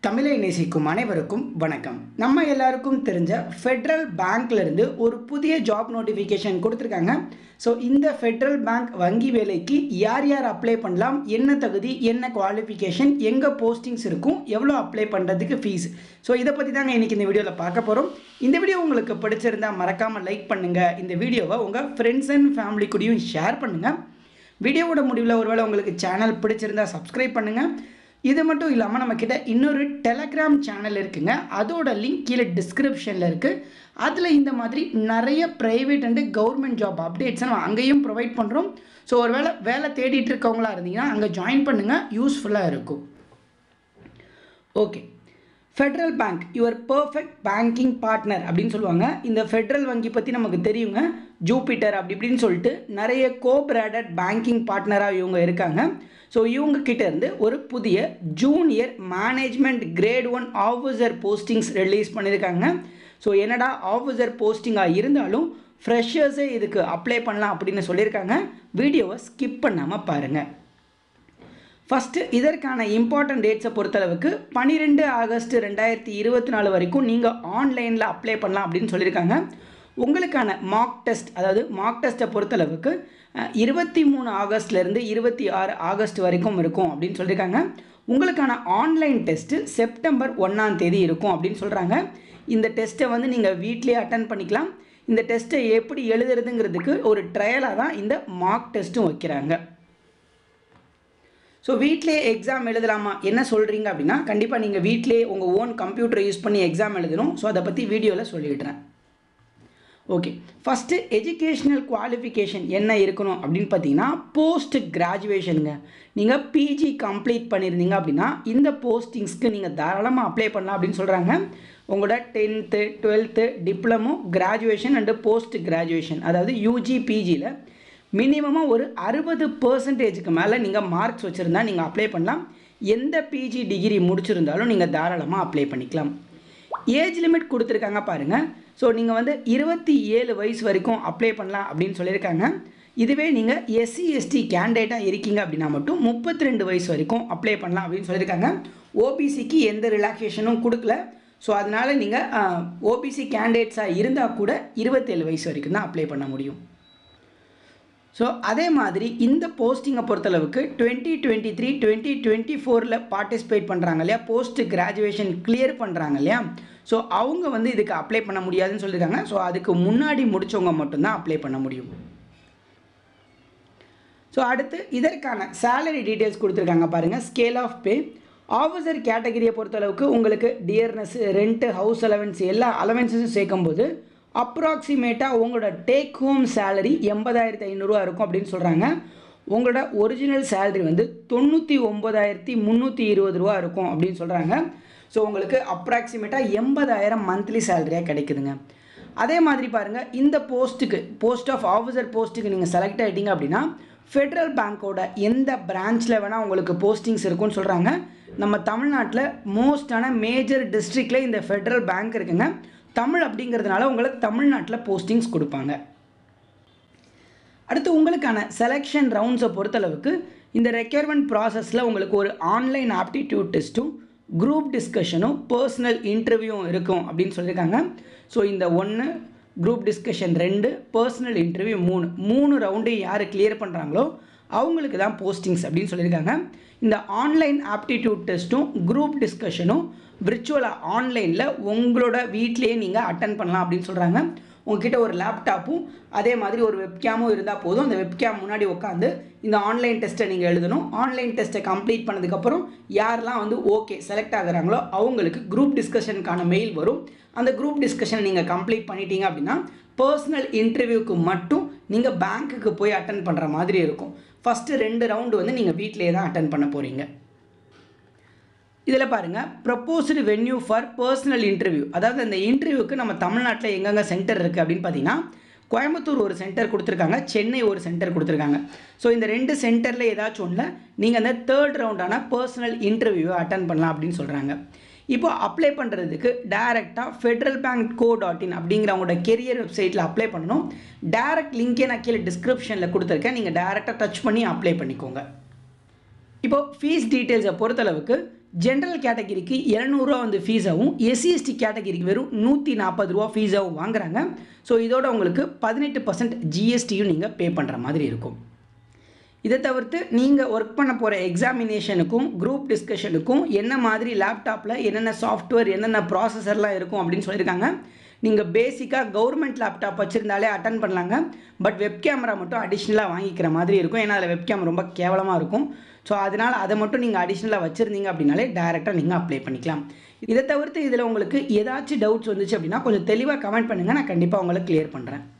தமிழை நேசிக்கும் அனைவருக்கும் வணக்கம் நம்ம எல்லாருக்கும் தெரிஞ்ச ஃபெட்ரல் பேங்க்ல இருந்து ஒரு புதிய ஜாப் நோட்டிஃபிகேஷன் கொடுத்துருக்காங்க ஸோ இந்த ஃபெட்ரல் பேங்க் வங்கி வேலைக்கு யார் யார் அப்ளை பண்ணலாம் என்ன தகுதி என்ன குவாலிஃபிகேஷன் எங்கே போஸ்டிங்ஸ் இருக்கும் எவ்வளோ அப்ளை பண்ணுறதுக்கு ஃபீஸ் ஸோ இதை பற்றி தாங்க இன்றைக்கி இந்த வீடியோவில் பார்க்க போகிறோம் இந்த வீடியோ உங்களுக்கு பிடிச்சிருந்தா மறக்காமல் லைக் பண்ணுங்கள் இந்த வீடியோவை உங்கள் ஃப்ரெண்ட்ஸ் அண்ட் ஃபேமிலி கூடயும் ஷேர் பண்ணுங்கள் வீடியோவோட முடிவில் ஒருவேளை உங்களுக்கு சேனல் பிடிச்சிருந்தா சப்ஸ்கிரைப் பண்ணுங்கள் இது மட்டும் இல்லாமல் நம்மக்கிட்ட இன்னொரு டெலகிராம் சேனல் இருக்குங்க அதோட லிங்க் கீழே டிஸ்கிரிப்ஷனில் இருக்குது அதில் இந்த மாதிரி நிறைய ப்ரைவேட் அண்டு கவர்மெண்ட் ஜாப் அப்டேட்ஸை நம்ம அங்கேயும் ப்ரொவைட் பண்ணுறோம் ஸோ ஒரு வேளை வேலை தேடிட்டு இருக்கவங்களா இருந்தீங்கன்னா அங்கே ஜாயின் பண்ணுங்கள் யூஸ்ஃபுல்லாக இருக்கும் okay Federal Bank your perfect banking partner அப்படின்னு சொல்லுவாங்க இந்த ஃபெட்ரல் வங்கி பற்றி நமக்கு தெரியுங்க ஜூபிட்டர் அப்படி இப்படின்னு சொல்லிட்டு நிறைய கோ பிராடட் பேங்கிங் பார்ட்னராக இவங்க இருக்காங்க ஸோ இவங்க கிட்ட இருந்து ஒரு புதிய junior management grade one officer postings release பண்ணியிருக்காங்க ஸோ என்னடா ஆஃபீஸர் போஸ்டிங்காக இருந்தாலும் ஃப்ரெஷர்ஸே இதுக்கு அப்ளை பண்ணலாம் அப்படின்னு சொல்லியிருக்காங்க வீடியோவை ஸ்கிப் பண்ணாமல் பாருங்கள் ஃபஸ்ட்டு இதற்கான இம்பார்ட்டன்ட் டேட்ஸை பொறுத்தளவுக்கு பன்னிரெண்டு ஆகஸ்ட் ரெண்டாயிரத்தி இருபத்தி நாலு வரைக்கும் நீங்கள் ஆன்லைனில் அப்ளை பண்ணலாம் அப்படின்னு சொல்லியிருக்காங்க உங்களுக்கான மார்க் டெஸ்ட் அதாவது மார்க் டெஸ்ட்டை பொறுத்தளவுக்கு இருபத்தி மூணு ஆகஸ்ட்லேருந்து இருபத்தி ஆறு ஆகஸ்ட் வரைக்கும் இருக்கும் அப்படின்னு சொல்லியிருக்காங்க உங்களுக்கான ஆன்லைன் டெஸ்ட்டு செப்டம்பர் ஒன்றாம் தேதி இருக்கும் அப்படின்னு சொல்கிறாங்க இந்த டெஸ்ட்டை வந்து நீங்கள் வீட்லேயே அட்டன் பண்ணிக்கலாம் இந்த டெஸ்ட்டை எப்படி எழுதுறதுங்கிறதுக்கு ஒரு ட்ரையலாக தான் இந்த மார்க் டெஸ்ட்டும் வைக்கிறாங்க ஸோ வீட்டிலே எக்ஸாம் எழுதலாமா என்ன சொல்கிறீங்க அப்படின்னா கண்டிப்பாக நீங்கள் வீட்டிலே உங்கள் ஓன் கம்ப்யூட்டரை யூஸ் பண்ணி எக்ஸாம் எழுதணும் ஸோ அதை பற்றி வீடியோவில் சொல்லிடுறேன் ஓகே ஃபஸ்ட்டு எஜுகேஷ்னல் குவாலிஃபிகேஷன் என்ன இருக்கணும் அப்படின்னு பார்த்தீங்கன்னா போஸ்ட் கிராஜுவேஷனுங்க நீங்கள் பிஜி கம்ப்ளீட் பண்ணியிருந்தீங்க அப்படின்னா இந்த போஸ்டிங்ஸ்க்கு நீங்கள் தாராளமாக அப்ளை பண்ணலாம் அப்படின்னு சொல்கிறாங்க உங்களோட tenth twelfth diploma graduation and post graduation அதாவது யூஜி பிஜியில் மினிமமாக ஒரு அறுபது பர்சன்டேஜுக்கு மேலே நீங்கள் மார்க்ஸ் வச்சுருந்தா நீங்கள் அப்ளை பண்ணலாம் எந்த பிஜி டிகிரி முடிச்சிருந்தாலும் நீங்கள் தாராளமாக அப்ளை பண்ணிக்கலாம் ஏஜ் லிமிட் கொடுத்துருக்காங்க பாருங்கள் ஸோ நீங்கள் வந்து இருபத்தி ஏழு வயசு வரைக்கும் அப்ளை பண்ணலாம் அப்படின்னு சொல்லியிருக்காங்க இதுவே நீங்கள் எஸ்சி எஸ்டி கேண்டிடேட்டாக இருக்கீங்க அப்படின்னா மட்டும் முப்பத்தி ரெண்டு வயசு வரைக்கும் அப்ளை பண்ணலாம் அப்படின்னு சொல்லியிருக்காங்க ஓபிசிக்கு எந்த ரிலாக்ஸேஷனும் கொடுக்கல ஸோ அதனால் நீங்கள் ஓபிசி கேண்டிடேட்ஸாக இருந்தால் கூட இருபத்தேழு வயசு வரைக்கும் தான் அப்ளை பண்ண முடியும் ஸோ அதே மாதிரி இந்த போஸ்டிங்கை பொறுத்தளவுக்கு twenty twenty three twenty twenty ஃபோரில் பார்ட்டிசிபேட் பண்ணுறாங்க இல்லையா போஸ்ட் கிராஜுவேஷன் கிளியர் பண்ணுறாங்க இல்லையா ஸோ அவங்க வந்து இதுக்கு அப்ளை பண்ண முடியாதுன்னு சொல்லியிருக்காங்க ஸோ அதுக்கு முன்னாடி முடித்தவங்க மட்டும்தான் அப்ளை பண்ண முடியும் ஸோ அடுத்து இதற்கான சேலரி டீட்டெயில்ஸ் கொடுத்துருக்காங்க பாருங்கள் ஸ்கேல் ஆஃப் பே ஆஃபீஸர் கேட்டகரியை பொறுத்தளவுக்கு உங்களுக்கு டியர்னஸ் ரெண்ட்டு ஹவுஸ் அலவன்ஸ் எல்லா அலவன்ஸஸும் சேர்க்கும்போது அப்ராக்சிமேட்டாக உங்களோட டேக் ஹோம் சேலரி எண்பதாயிரத்தி ஐநூறுரூவா இருக்கும் அப்படின்னு சொல்கிறாங்க உங்களோட ஒரிஜினல் சேலரி வந்து தொண்ணூற்றி ஒம்பதாயிரத்தி முந்நூற்றி இருபது ரூபா இருக்கும் அப்படின்னு சொல்கிறாங்க ஸோ உங்களுக்கு அப்ராக்சிமேட்டாக எண்பதாயிரம் மந்த்லி சேலரியாக கிடைக்குதுங்க அதே மாதிரி பாருங்கள் இந்த போஸ்ட்டுக்கு போஸ்ட் ஆஃப் ஆஃபீஸர் போஸ்ட்டுக்கு நீங்கள் செலக்ட் ஆகிட்டீங்க அப்படின்னா ஃபெட்ரல் பேங்க்கோட எந்த பிரான்ச்சில் வேணால் உங்களுக்கு போஸ்டிங்ஸ் இருக்குன்னு சொல்கிறாங்க நம்ம தமிழ்நாட்டில் மோஸ்டான மேஜர் டிஸ்ட்ரிக்டில் இந்த ஃபெட்ரல் பேங்க் இருக்குங்க தமிழ் அப்படிங்கிறதுனால உங்களுக்கு தமிழ்நாட்டில் போஸ்டிங்ஸ் கொடுப்பாங்க அடுத்து உங்களுக்கான செலெக்ஷன் ரவுண்ட்ஸை பொறுத்தளவுக்கு இந்த ரெக்யர்மெண்ட் ப்ராசஸில் உங்களுக்கு ஒரு ஆன்லைன் ஆப்டிடியூட் டெஸ்ட்டும் குரூப் டிஸ்கஷனும் பர்சனல் இன்டர்வியூவும் இருக்கும் அப்படின்னு சொல்லியிருக்காங்க ஸோ இந்த ஒன்று குரூப் டிஸ்கஷன் ரெண்டு பர்சனல் இன்டர்வியூ மூணு மூணு ரவுண்டு யார் கிளியர் பண்ணுறாங்களோ அவங்களுக்கு தான் போஸ்டிங்ஸ் அப்படின்னு சொல்லியிருக்காங்க இந்த ஆன்லைன் ஆப்டிடியூட் டெஸ்ட்டும் குரூப் டிஸ்கஷனும் விர்ச்சுவலாக ஆன்லைனில் உங்களோட வீட்லேயே நீங்கள் அட்டன் பண்ணலாம் அப்படின்னு சொல்கிறாங்க உங்ககிட்ட ஒரு லேப்டாப்பும் அதே மாதிரி ஒரு வெப்கேமும் இருந்தால் போதும் அந்த வெப்கேம் முன்னாடி உட்காந்து இந்த ஆன்லைன் டெஸ்ட்டை நீங்கள் எழுதணும் ஆன்லைன் டெஸ்ட்டை கம்ப்ளீட் பண்ணதுக்கப்புறம் யாரெல்லாம் வந்து ஓகே செலக்ட் ஆகுறாங்களோ அவங்களுக்கு குரூப் டிஸ்கஷனுக்கான மெயில் வரும் அந்த குரூப் டிஸ்கஷனை நீங்கள் கம்ப்ளீட் பண்ணிட்டீங்க அப்படின்னா பர்சனல் இன்டர்வியூக்கு மட்டும் நீங்கள் பேங்க்குக்கு போய் அட்டன் பண்ணுற மாதிரி இருக்கும் ஃபஸ்ட்டு ரெண்டு ரவுண்டு வந்து நீங்கள் வீட்டிலே தான் அட்டன் பண்ண போகிறீங்க இதில் பாருங்கள் proposed venue for personal interview அதாவது அந்த இன்டர்வியூக்கு நம்ம தமிழ்நாட்டில் எங்கெங்கே சென்டர் இருக்குது அப்படின்னு பார்த்தீங்கன்னா கோயம்புத்தூர் ஒரு சென்டர் கொடுத்துருக்காங்க சென்னை ஒரு சென்டர் கொடுத்துருக்காங்க ஸோ இந்த ரெண்டு சென்டரில் ஏதாச்சும் ஒன்றில் நீங்கள் அந்த தேர்ட் ரவுண்டான பர்சனல் இன்டர்வியூவை அட்டன் பண்ணலாம் அப்படின்னு சொல்கிறாங்க இப்போ அப்ளை பண்ணுறதுக்கு டேரெக்டாக Federal Bank co dot in அப்படிங்கிற அவங்களோட கெரியர் வெப்சைட்டில் அப்ளை பண்ணணும் டேரக்ட் லிங்கே நான் கீழே டிஸ்கிரிப்ஷனில் கொடுத்துருக்கேன் நீங்கள் டேரெக்டாக டச் பண்ணி அப்ளை பண்ணிக்கோங்க இப்போ ஃபீஸ் டீட்டெயில்ஸை பொறுத்தளவுக்கு ஜென்ரல் கேட்டகிரிக்கு இரநூறுவா வந்து ஃபீஸாகவும் எஸ்சிஎஸ்டி கேட்டகிரிக்கு வெறும் நூற்றி நாற்பது ரூபா ஃபீஸாகவும் வாங்குறாங்க ஸோ இதோட உங்களுக்கு பதினெட்டு பர்சன்ட் ஜிஎஸ்டியும் நீங்கள் பே பண்ணுற மாதிரி இருக்கும் இதை தவிர்த்து நீங்கள் ஒர்க் பண்ண போகிற எக்ஸாமினேஷனுக்கும் குரூப் டிஸ்கஷனுக்கும் என்ன மாதிரி லேப்டாப்பில் என்னென்ன சாஃப்ட்வேர் என்னென்ன ப்ராசஸர்லாம் இருக்கும் அப்படின்னு சொல்லியிருக்காங்க நீங்கள் பேசிக்காக கவர்மெண்ட் லேப்டாப் வச்சுருந்தாலே அட்டன் பண்ணலாங்க பட் வெப் கேமரா மட்டும் அடிஷ்னலாக வாங்கிக்கிற மாதிரி இருக்கும் ஏன்னா அதில் வெப் கேமரா ரொம்ப கேவலமாக இருக்கும் ஸோ அதனால் அதை மட்டும் நீங்கள் அடிஷ்னலாக வச்சுருந்தீங்க அப்படின்னாலே டேரெக்டாக நீங்கள் அப்ளை பண்ணிக்கலாம் இதை தவிர்த்து இதில் உங்களுக்கு ஏதாச்சும் டவுட்ஸ் வந்துச்சு அப்படின்னா கொஞ்சம் தெளிவாக கமெண்ட் பண்ணுங்கள் நான் கண்டிப்பாக உங்களுக்கு கிளியர் பண்ணுறேன்